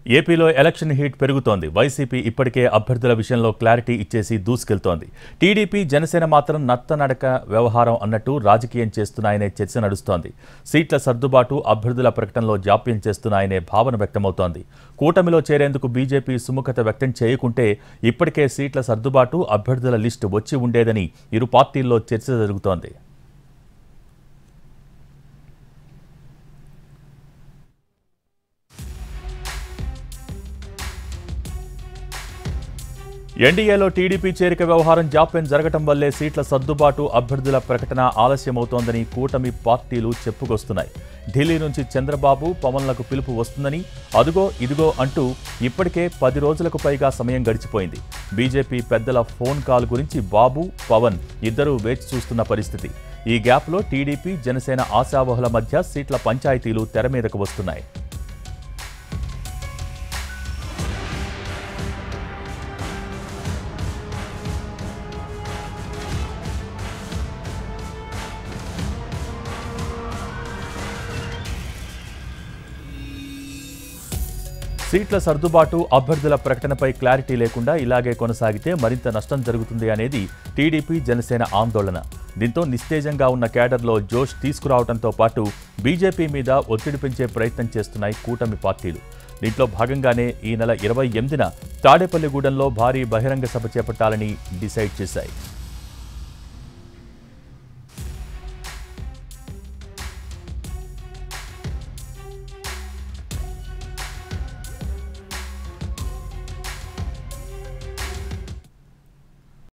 ఏపీలో election heat పెరుగుతోంది YCP ఇప్పటికే అభ్యర్థుల విషయంలో క్లారిటీ ఇచ్చేసి దూసుకెళ్తోంది టీడీపీ జనసేన మాత్రం నత్తనడక వ్యవహారం అన్నట్టు రాజకీయం చేస్తున్నాయనే చర్చ నడుస్తోంది సీట్ల సర్దుబాటు అభ్యర్థుల ప్రకటనలో జాప్యం చేస్తున్నాయనే భావన వ్యక్తమవుతోంది కూటమిలో చేరేందుకు బీజేపీ సుముఖత వ్యక్తం చేయకుంటే ఇప్పటికే సీట్ల సర్దుబాటు అభ్యర్థుల లిస్టు వచ్చి ఉండేదని ఇరు పార్టీల్లో చర్చ జరుగుతోంది ఎన్డీఏలో టీడీపీ చేరిక వ్యవహారం జాప్యం జరగటం వల్లే సీట్ల సర్దుబాటు అభ్యర్థుల ప్రకటన ఆలస్యమవుతోందని కూటమి పార్టీలు చెప్పుకొస్తున్నాయి ఢిల్లీ నుంచి చంద్రబాబు పవన్లకు పిలుపు వస్తుందని అదుగో ఇదిగో అంటూ ఇప్పటికే పది రోజులకు పైగా సమయం గడిచిపోయింది బీజేపీ పెద్దల ఫోన్ కాల్ గురించి బాబు పవన్ ఇద్దరూ వేచి చూస్తున్న పరిస్థితి ఈ గ్యాప్లో టీడీపీ జనసేన ఆశావహుల మధ్య సీట్ల పంచాయతీలు తెర మీదకు వస్తున్నాయి సీట్ల సర్దుబాటు అభ్యర్థుల ప్రకటనపై క్లారిటీ లేకుండా ఇలాగే కొనసాగితే మరింత నష్టం జరుగుతుంది అనేది టీడీపీ జనసేన ఆందోళన దీంతో నిస్తేజంగా ఉన్న కేడర్లో జోష్ తీసుకురావడంతో పాటు బీజేపీ మీద ఒత్తిడి పెంచే ప్రయత్నం చేస్తున్నాయి కూటమి పార్టీలు దీంట్లో భాగంగానే ఈ నెల ఇరవై ఎనిమిదిన తాడేపల్లిగూడెంలో భారీ బహిరంగ సభ చేపట్టాలని డిసైడ్ చేశాయి